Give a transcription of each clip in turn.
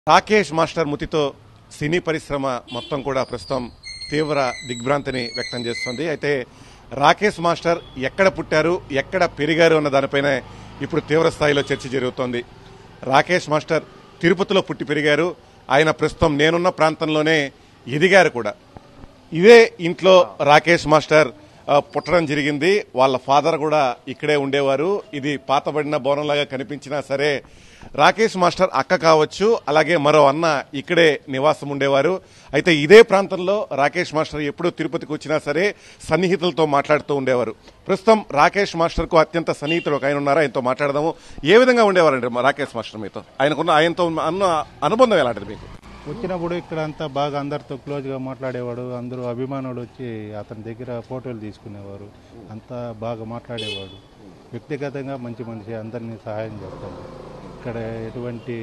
Rakesh master మృతితో సినీ పరిశ్రమ మొత్తం కూడా ప్రస్తుతం తీవ్ర దిగ్భ్రాంతిని వ్యక్తం చేస్తుంది అయితే రాకేష్ మాస్టర్ ఎక్కడ పుట్టారు ఎక్కడ పెరిగారు అన్న దానిపైన ఇప్పుడు తీవ్ర స్థాయిలో చర్చ జరుగుతోంది రాకేష్ మాస్టర్ తిరుపతిలో పుట్టి పెరిగారు ఆయన ప్రస్తుతం నేనున్న ప్రాంతంలోనే ఎదిగారు కూడా ఇదే ఇంట్లో రాకేష్ మాస్టర్ ఆ, పుట్టడం జరిగింది వాళ్ళ ఫాదర్ కూడా ఇక్కడే ఉండేవారు ఇది పాతబడిన భవనంలాగా కనిపించినా సరే రాకేష్ మాస్టర్ అక్క కావచ్చు అలాగే మరో అన్న ఇక్కడే నివాసం ఉండేవారు అయితే ఇదే ప్రాంతంలో రాకేష్ మాస్టర్ ఎప్పుడు తిరుపతికి వచ్చినా సరే సన్నిహితులతో మాట్లాడుతూ ఉండేవారు ప్రస్తుతం రాకేష్ మాస్టర్ కు అత్యంత సన్నిహితుడు ఒక ఆయన ఉన్నారు ఆయనతో మాట్లాడదాము ఏ విధంగా ఉండేవారండి రాకేష్ మాస్టర్ మీతో ఆయనకున్న ఆయనతో అన్న అనుబంధం ఎలాంటిది మీకు వచ్చినప్పుడు ఇక్కడ అంతా బాగా అందరితో క్లోజ్గా మాట్లాడేవాడు అందరూ అభిమానులు వచ్చి అతని దగ్గర ఫోటోలు తీసుకునేవారు అంతా బాగా మాట్లాడేవాడు వ్యక్తిగతంగా మంచి మనిషి అందరినీ సహాయం చేస్తాడు ఇక్కడ ఎటువంటి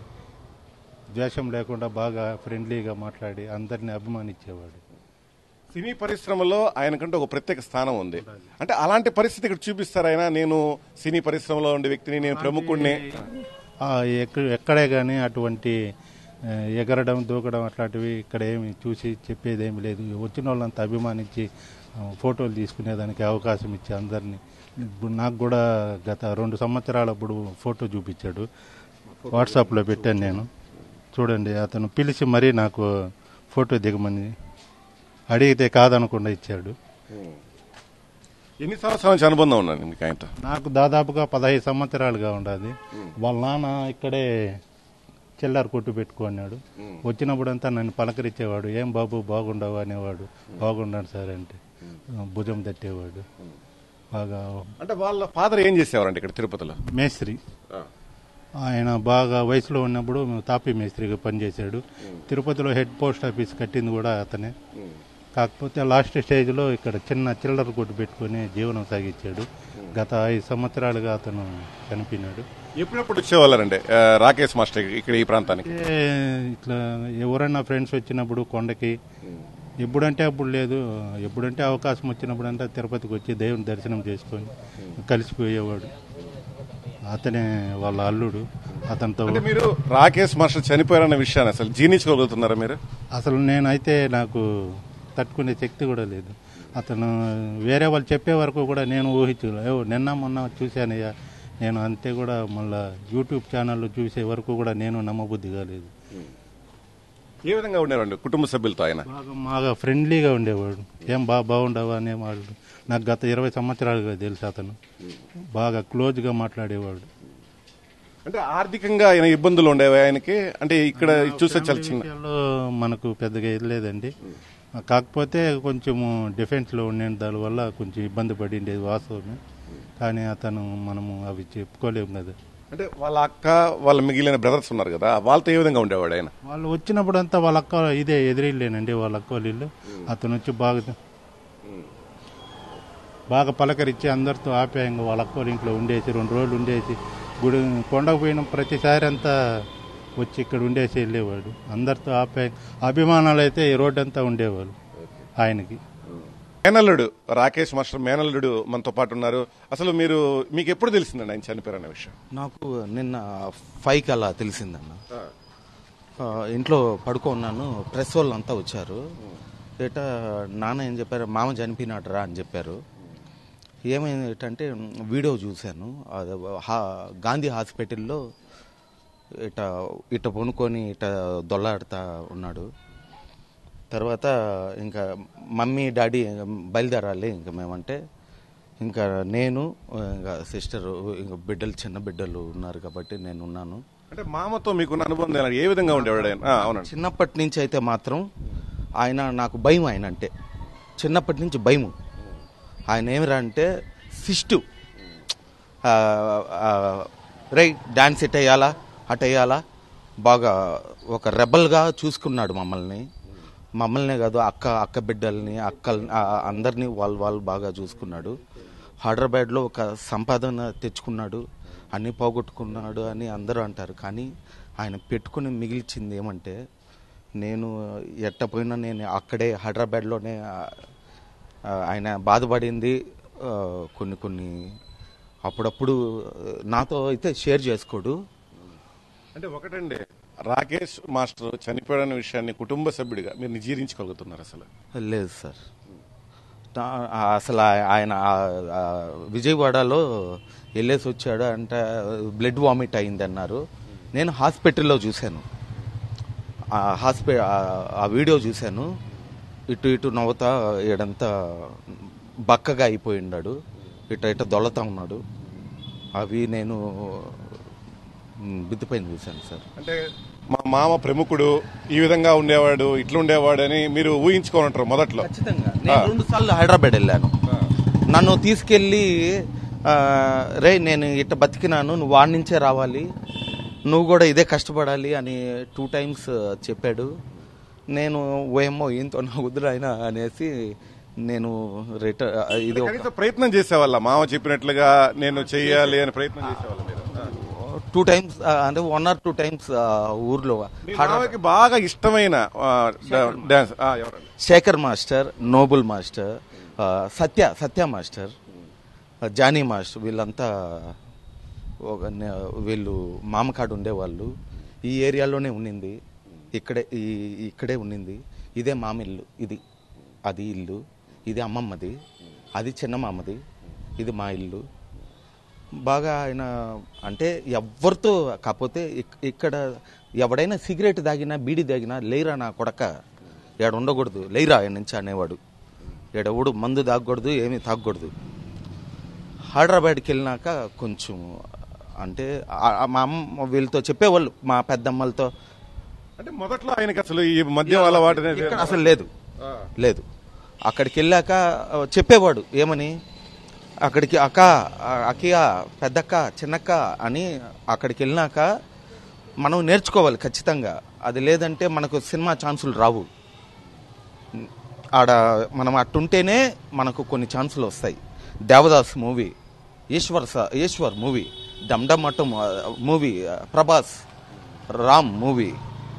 ద్వేషం లేకుండా బాగా ఫ్రెండ్లీగా మాట్లాడి అందరినీ అభిమానించేవాడు సినీ పరిశ్రమలో ఆయనకంటే ఒక ప్రత్యేక స్థానం ఉంది అంటే అలాంటి పరిస్థితి ఇక్కడ చూపిస్తారు ఆయన నేను సినీ పరిశ్రమలో ఉండే వ్యక్తిని నేను ప్రముఖుడిని ఆ, ఎక్క- ఎక్కడే కానీ అటువంటి ఆ, ఎగరడం దూకడం అట్లాంటివి ఇక్కడ ఏమి చూసి చెప్పేది ఏమి లేదు వచ్చిన వాళ్ళంతా అభిమానించి ఆ, ఫోటోలు తీసుకునేదానికి అవకాశం ఇచ్చి అందరినీ ఇప్పుడు నాకు కూడా గత రెండు సంవత్సరాల అప్పుడు ఫోటో చూపించాడు వాట్సాప్లో పెట్టాను నేను చూడండి అతను పిలిచి మరీ నాకు ఫోటో దిగమని అడిగితే కాదనకుండా ఇచ్చాడు ఎన్ని సంవత్సరాల నుంచి అనుబంధం ఉన్నాను మీకు ఆయనతో నాకు దాదాపుగా పదహైదు సంవత్సరాలుగా ఉండాలి వాళ్ళ నాన్న ఇక్కడే చిల్లర కొట్టు పెట్టుకున్నాడు వచ్చినప్పుడంతా నన్ను పలకరించేవాడు ఏం బాబు బాగుండవు అనేవాడు బాగుండాను సార్ అంటే భుజం తట్టేవాడు బాగా అంటే వాళ్ళ ఫాదర్ ఏం చేసేవారండి ఇక్కడ తిరుపతిలో మేస్త్రి ఆయన బాగా వయసులో ఉన్నప్పుడు తాపీ మేస్త్రిగా పనిచేశాడు తిరుపతిలో హెడ్ పోస్ట్ ఆఫీస్ కట్టింది కూడా అతనే కాకపోతే లాస్ట్ స్టేజ్లో ఇక్కడ చిన్న చిల్లర కొట్టు పెట్టుకుని జీవనం సాగించాడు గత ఐదు సంవత్సరాలుగా అతను చనిపోయినాడు ఎప్పుడెప్పుడు వచ్చేవాళ్ళండి ఆ, రాకేష్ మాస్టర్ ఇక్కడ ఈ ప్రాంతానికి ఏ, ఇట్లా ఎవరైనా ఫ్రెండ్స్ వచ్చినప్పుడు కొండకి ఎప్పుడంటే అప్పుడు లేదు ఎప్పుడంటే అవకాశం వచ్చినప్పుడు అంతా తిరుపతికి వచ్చి దేవుని దర్శనం చేసుకొని కలిసిపోయేవాడు అతనే వాళ్ళ అల్లుడు అతనితో అంటే మీరు రాకేష్ మాస్టర్ చనిపోయారన్న విషయాన్ని అసలు జీర్ణించుకోగలుగుతున్నారా మీరు అసలు నేనైతే నాకు తట్టుకునే శక్తి కూడా లేదు అతను వేరే వాళ్ళు చెప్పే వరకు కూడా నేను ఊహించు నిన్న మొన్న చూశానయ్యా నేను అంతే కూడా మళ్ళా యూట్యూబ్ ఛానల్లో చూసే వరకు కూడా నేను నమ్మబుద్ధి కాలేదు ఏ విధంగా ఉండేవారండి కుటుంబ సభ్యులతో ఆయన బాగా బాగా ఫ్రెండ్లీగా ఉండేవాడు ఏం బా బాగుండవా అనేవాడు నాకు గత ఇరవై సంవత్సరాలుగా తెలుసు అతను బాగా క్లోజ్గా మాట్లాడేవాడు అంటే ఆర్థికంగా ఆయన ఇబ్బందులు ఉండేవి ఆయనకి అంటే ఇక్కడ చూసే చాలా చిన్న విషయాల్లో మనకు పెద్దగా ఇది లేదండి కాకపోతే కొంచెము డిఫెన్స్లో ఉండే దానివల్ల కొంచెం ఇబ్బంది పడిండేది వాస్తవమే కానీ అతను మనము అవి చెప్పుకోలేము కదా అంటే వాళ్ళ అక్క వాళ్ళ మిగిలిన బ్రదర్స్ ఉన్నారు కదా వాళ్ళతో ఏ విధంగా ఉండేవాడు ఆయన వాళ్ళు వచ్చినప్పుడంతా వాళ్ళ అక్క ఇదే ఎదిరిల్లేనండి వాళ్ళ అక్క వాళ్ళ ఇల్లు అతను వచ్చి బాగా బాగా పలకరించి అందరితో ఆప్యాయంగా వాళ్ళ అక్క వాళ్ళ ఇంట్లో ఉండేసి రెండు రోజులు ఉండేసి గుడి కొండకు పోయిన ప్రతిసారి అంతా వచ్చి ఇక్కడ ఉండేసి వెళ్ళేవాడు అందరితో ఆప్యాయం అభిమానాలు అయితే ఈ రోడ్డు అంతా ఉండేవాళ్ళు ఆయనకి మేనల్లుడు రాకేష్ మాస్టర్ మేనల్లుడు మనతో పాటు ఉన్నారు అసలు మీరు మీకు ఎప్పుడు తెలిసిందండి ఆయన చనిపోయారన్న విషయం నాకు నిన్న ఫైవ్కి అలా తెలిసిందన్న ఆ, ఇంట్లో పడుకున్నాను ప్రెస్ వాళ్ళు అంతా వచ్చారు ఏటా నాన్న ఏం చెప్పారు మామ చనిపోయినాడరా అని చెప్పారు ఏమైంది ఏంటంటే వీడియో చూశాను అది హా- గాంధీ హాస్పిటల్లో ఇట ఇట పొనుకొని ఇట దొల్లాడుతా ఉన్నాడు తర్వాత ఇంకా మమ్మీ డాడీ బయలుదేరాలి ఇంకా మేమంటే ఇంకా నేను ఇంకా సిస్టర్ ఇంకా బిడ్డలు చిన్న బిడ్డలు ఉన్నారు కాబట్టి నేను ఉన్నాను అంటే మామతో మీకున్న అనుబంధం ఎలా? ఏ విధంగా ఉండేవాడు ఆయన ఆ, అవునండి చిన్నప్పటి నుంచి అయితే మాత్రం ఆయన నాకు భయం ఆయన అంటే చిన్నప్పటి నుంచి భయం ఆయన ఏమిరా అంటే సిస్టు రై డాన్స్ ఇట్ వేయాలా అట్ వేయాలా బాగా ఒక రెబల్గా చూసుకున్నాడు మమ్మల్ని మమ్మల్నే కాదు అక్క అక్క బిడ్డల్ని అక్కల్ని ఆ, అందరినీ వాళ్ళు వాళ్ళు బాగా చూసుకున్నాడు హైదరాబాద్లో ఒక సంపాదన తెచ్చుకున్నాడు అన్నీ పోగొట్టుకున్నాడు అని అందరూ అంటారు కానీ ఆయన పెట్టుకుని మిగిల్చింది ఏమంటే నేను ఎట్ట పోయినా నేను అక్కడే హైదరాబాద్లోనే ఆ, ఆ, ఆయన బాధపడింది ఆ, కొన్ని కొన్ని అప్పుడప్పుడు నాతో అయితే షేర్ చేసుకోడు అంటే ఒకటండి రాకేష్ మాస్టర్ చనిపోయిన విషయాన్ని కుటుంబ సభ్యుడిగా మీరు జీర్ణించుకోగలుగుతున్నారు అసలు లేదు సార్ నా- ఆ- అసలు ఆ- ఆయన ఆ- ఆ విజయవాడలో వెళ్ళేసి వచ్చాడు అంటే బ్లడ్ వామిట్ అయింది అన్నారు నేను హాస్పిటల్లో చూశాను ఆ హాస్పి ఆ- ఆ వీడియో చూశాను ఇటు ఇటు నవ్వుతా ఈడంతా బక్కగా అయిపోయి ఉన్నాడు ఇటు ఇటు దొల్లతా ఉన్నాడు అవి నేను మ్, బిద్దుపైన చూశాను సార్ అంటే మా మామ ప్రముఖుడు ఈ విధంగా ఉండేవాడు ఇట్లా ఉండేవాడు అని మీరు ఊహించుకొని ఉంటారు మొదట్లో ఖచ్చితంగా నేను రెండు సార్లు హైదరాబాద్ వెళ్ళాను నన్ను తీసుకెళ్ళి ఆ, రే నేను ఇట్ట బతికినాను నువ్వు వాడి నుంచే రావాలి నువ్వు కూడా ఇదే కష్టపడాలి అని టూ టైమ్స్ చెప్పాడు నేను ఓఎమ్మో ఏంతో నా వద్దురాయన అనేసి నేను రిటర్న్ ఇది ఒక కనీసం ప్రయత్నం చేసేవాళ్ళ మామ చెప్పినట్లుగా నేను చెయ్యాలి అని ప్రయత్నం చేసేవాళ్ళ మీరు టూ టైమ్స్ అంటే వన్ ఆర్ టూ టైమ్స్ ఊర్లో మీ మామకి బాగా ఇష్టమైన ఆ, డా- డాన్స్ ఆ, ఎవరండి శేఖర్ మాస్టర్ నోబుల్ మాస్టర్ ఆ, సత్య సత్య మాస్టర్ ఆ, జానీ మాస్టర్ వీళ్ళంతా ఒక నే- వీళ్ళు మామకాడు ఉండేవాళ్ళు ఈ ఏరియాలోనే ఉండింది ఇక్కడే ఈ ఇక్కడే ఉండింది ఇదే మామ ఇల్లు ఇది అది ఇల్లు ఇది అమ్మమ్మది అది చిన్న మామది ఇది మా ఇల్లు బాగా ఆయన అంటే ఎవరితో కాకపోతే ఇక్- ఇక్కడ ఎవడైనా సిగరెట్ తాగినా బీడి తాగినా లేరా నా కొడక ఏడ ఉండకూడదు లేరా ఆయన నుంచి అనేవాడు ఏడెవడు మందు తాగకూడదు ఏమీ తాగకూడదు హైదరాబాద్కి వెళ్ళినాక కొంచెం అంటే ఆ- ఆ మా అమ్మ వీళ్ళతో చెప్పేవాళ్ళు మా పెద్దమ్మలతో అంటే మొదట్లో ఆయనకి అసలు ఈ మద్యం అలవాటు అనేది ఇక్కడ అసలు లేదు లేదు అక్కడికి వెళ్ళాక ఆ, చెప్పేవాడు ఏమని అక్కడికి అక్క ఆ, అక్కయ్య పెద్దక్క చిన్నక్క అని అక్కడికి వెళ్ళినాక మనం నేర్చుకోవాలి ఖచ్చితంగా అది లేదంటే మనకు సినిమా ఛాన్సులు రావు ఆడ మనం అట్టుంటేనే మనకు కొన్ని ఛాన్సులు వస్తాయి దేవదాస్ మూవీ ఈశ్వర్ స- ఈశ్వర్ మూవీ డమ్ డమ్ అట్టం movie Prabhas Ram movie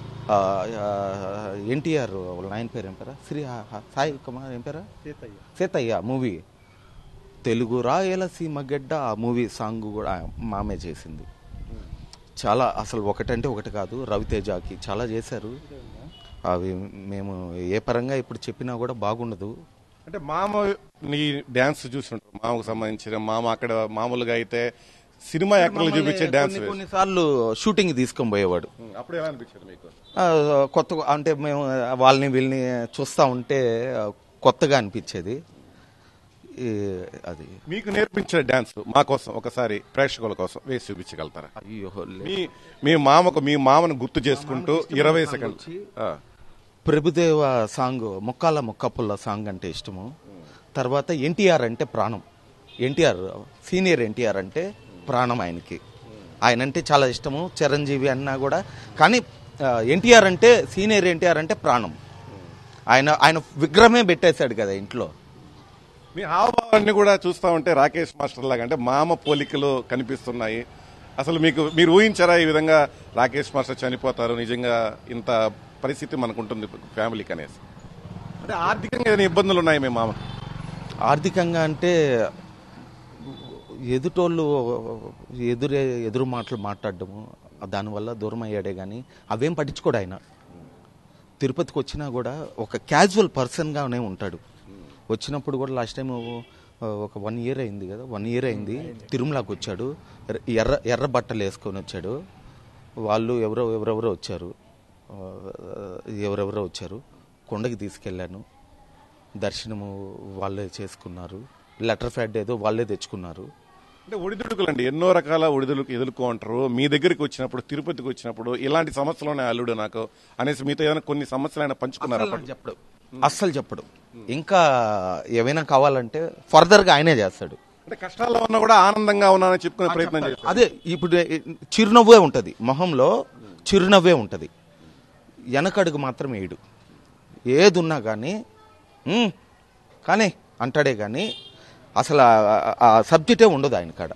NTR వాళ్ళ ఆయన పేరు ఏం పేరా శ్రీ హ- హ- సాయి కుమార్ ఏం పేరా సీతయ్య మూవీ తెలుగు రాయలసీమ గడ్డ ఆ మూవీ సాంగ్ కూడా మామే చేసింది చాలా అసలు ఒకటంటే ఒకటి కాదు రవితేజకి చాలా చేశారు అవి మేము ఏ పరంగా ఇప్పుడు చెప్పినా కూడా బాగుండదు అంటే మామ నీ డాన్స్ చూస్తుంటారు మామకు సంబంధించిన మామ అక్కడ మామూలుగా అయితే సినిమా యాక్టర్లు చూపించే డాన్స్ కొన్ని కొన్నిసార్లు షూటింగ్ తీసుకొని పోయేవాడు అప్పుడు ఎలా అనిపించింది మీకు ఆ, కొత్త అంటే మేము వాళ్ళని వీళ్ళని చూస్తూ ఉంటే ఆ, కొత్తగా అనిపించేది ఈ, అది మీకు నేర్పించిన డాన్స్ మా కోసం ఒకసారి ప్రేక్షకుల కోసం వేసి చూపించగలుగుతారా అయ్యో లే- మీ మీ మామకు మీ మామను గుర్తు చేసుకుంటూ ఇరవై సెకండ్ ప్రభుదేవ సాంగ్ ముక్కాల ముక్కపుల్ల సాంగ్ అంటే ఇష్టము తర్వాత ఎన్టీఆర్ అంటే ప్రాణం ఎన్టీఆర్ సీనియర్ ఎన్టీఆర్ అంటే ప్రాణం ఆయనకి ఆయన అంటే చాలా ఇష్టము చిరంజీవి అన్నా కూడా కానీ ఎన్టీఆర్ అంటే సీనియర్ ఎన్టీఆర్ అంటే ప్రాణం ఆయన ఆయన విగ్రహమే పెట్టేశాడు కదా ఇంట్లో మీ హావభావాన్ని కూడా చూస్తా ఉంటే రాకేష్ మాస్టర్ లాగా అంటే మామ పోలికలు కనిపిస్తున్నాయి అసలు మీకు మీరు ఊహించారా ఈ విధంగా రాకేష్ మాస్టర్ చనిపోతారు నిజంగా ఇంత పరిస్థితి మనకు ఉంటుంది ఫ్యామిలీకి అనేసి అంటే ఆర్థికంగా ఏదైనా ఇబ్బందులు ఉన్నాయి మీ మామ ఆర్థికంగా అంటే ఎదుటోళ్ళు ఎదురే ఎదురు మాటలు మాట్లాడడము దానివల్ల దూరం అయ్యాడే కానీ అవేం పట్టించుకోడు ఆయన తిరుపతికి వచ్చినా కూడా ఒక క్యాజువల్ పర్సన్గానే ఉంటాడు వచ్చినప్పుడు కూడా లాస్ట్ టైం ఒక వన్ ఇయర్ అయింది కదా వన్ ఇయర్ అయింది తిరుమలకి వచ్చాడు ఎర్ర ఎర్ర బట్టలు వేసుకొని వచ్చాడు వాళ్ళు ఎవరో ఎవరెవరో వచ్చారు ఆ, ఎవరెవరో వచ్చారు కొండకి తీసుకెళ్ళాను దర్శనము వాళ్ళే చేసుకున్నారు లెటర్ ఫ్యాడ్ ఏదో వాళ్ళే తెచ్చుకున్నారు అంటే ఒడిదుడుకులండి ఎన్నో రకాల ఒడిదుడుకు ఎదుర్కొంటారు మీ దగ్గరికి వచ్చినప్పుడు తిరుపతికి వచ్చినప్పుడు ఇలాంటి సమస్యలు ఉన్నాయి అల్లుడు నాకు అనేసి మీతో ఏదైనా కొన్ని సమస్యలు ఆయన పంచుకున్నారు అస్సలు చెప్పడు అస్సలు చెప్పడు ఇంకా ఏమైనా కావాలంటే ఫర్దర్ గా ఆయనే చేస్తాడు అంటే కష్టాల్లో ఉన్నా కూడా ఆనందంగా ఉన్నానని చెప్పుకునే ప్రయత్నం చేస్తారు అదే ఇప్పుడు చిరునవ్వే ఉంటది మొహంలో చిరునవ్వే ఉంటది వెనకడుగు మాత్రం వేయడు ఏదున్నా కానీ "ఉమ్, కానీ అంటాడే కానీ అసలు ఆ- ఆ సబ్జెక్టే ఉండదు ఆయన కాడ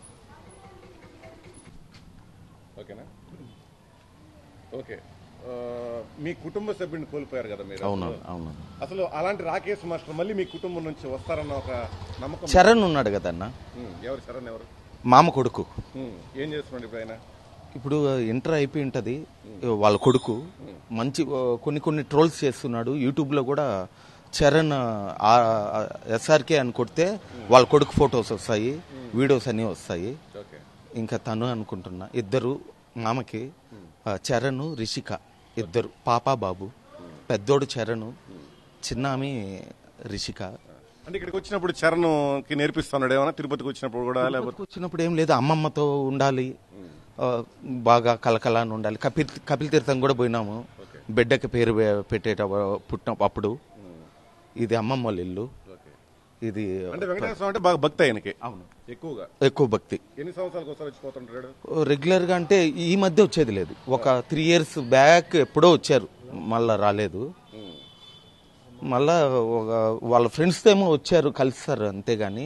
ఓకేనా ఓకే ఆ, మీ కుటుంబ సభ్యుడిని కోల్పోయారు కదా మీరు అవును అవును అసలు అలాంటి రాకేష్ మాస్టర్ మళ్ళీ మీ కుటుంబం నుంచి వస్తారన్న ఒక నమ్మకం చరణ్ ఉన్నాడు కదన్న ఉమ్, ఎవరు శరణ్ ఎవరు మామ కొడుకు ఉమ్, ఏం చేస్తున్నాడు ఇప్పుడు ఆయన ఇప్పుడు ఇంటర్ అయిపోయి ఉంటుంది వాళ్ళ కొడుకు మంచి కొన్ని కొన్ని ట్రోల్స్ చేస్తున్నాడు యూట్యూబ్లో కూడా చరణ్ ఎస్ఆర్కే అని కొడితే వాళ్ళ కొడుకు ఫొటోస్ వస్తాయి వీడియోస్ అన్నీ వస్తాయి ఇంకా తను అనుకుంటున్నా ఇద్దరు మామకి ఆ, చరణ్ రిషిక ఇద్దరు పాప బాబు పెద్దోడు చరణ్ చిన్నామి రిషిక అంటే ఇక్కడికి వచ్చినప్పుడు చరణ్కి నేర్పిస్తున్నాడు ఏమన్నా తిరుపతికి వచ్చినప్పుడు కూడా లేకపోతే తిరుపతికి వచ్చినప్పుడు ఏం లేదు అమ్మమ్మతో ఉండాలి ఆ, బాగా కలకల అని ఉండాలి కపిల్ కపిల్ తీర్థం కూడా పోయినాము బిడ్డకి పేరు పె- పెట్టేట పుట్టిన అప్పుడు ఇది అమ్మమ్మ వాళ్ళ ఇల్లు ఇది అంటే వెంకటేశ్వర స్వామి అంటే బాగా భక్తి ఆయనకి అవును ఎక్కువగా ఎక్కువ భక్తి ఎన్ని సంవత్సరాలకు ఒకసారి వచ్చిపోతుంటాడు రెగ్యులర్ గా అంటే ఈ మధ్య వచ్చేది లేదు ఒక త్రీ ఇయర్స్ బ్యాక్ ఎప్పుడో వచ్చారు మళ్ళా రాలేదు మళ్ళా ఒక వాళ్ళ ఫ్రెండ్స్ ఏమో వచ్చారు కలిస్తారు అంతేగాని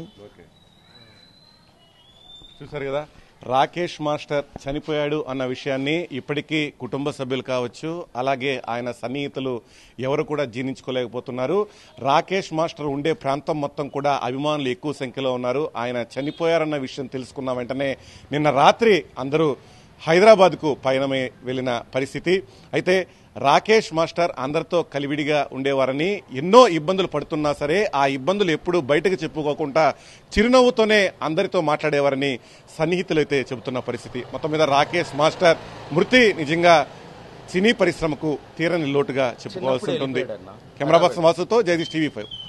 చూసారు కదా రాకేష్ మాస్టర్ చనిపోయాడు అన్న విషయాన్ని ఇప్పటికీ కుటుంబ సభ్యులు కావచ్చు అలాగే ఆయన సన్నిహితులు ఎవరు కూడా జీర్ణించుకోలేకపోతున్నారు రాకేష్ మాస్టర్ ఉండే ప్రాంతం మొత్తం కూడా అభిమానులు ఎక్కువ సంఖ్యలో ఉన్నారు ఆయన చనిపోయారన్న విషయం తెలుసుకున్న వెంటనే నిన్న రాత్రి అందరూ హైదరాబాద్కు పయనమై వెళ్లిన పరిస్థితి అయితే రాకేష్ మాస్టర్ అందరితో కలివిడిగా ఉండేవారని ఎన్నో ఇబ్బందులు పడుతున్నా సరే ఆ ఇబ్బందులు ఎప్పుడూ బయటకు చెప్పుకోకుండా చిరునవ్వుతోనే అందరితో మాట్లాడేవారని సన్నిహితులు అయితే చెబుతున్న పరిస్థితి మొత్తం మీద రాకేష్ మాస్టర్ మృతి నిజంగా సినీ పరిశ్రమకు తీరని లోటుగా చెప్పుకోవాల్సి ఉంటుంది కెమెరా బాక్స్ వాసుతో జగదీష్ టీవీ ఫైవ్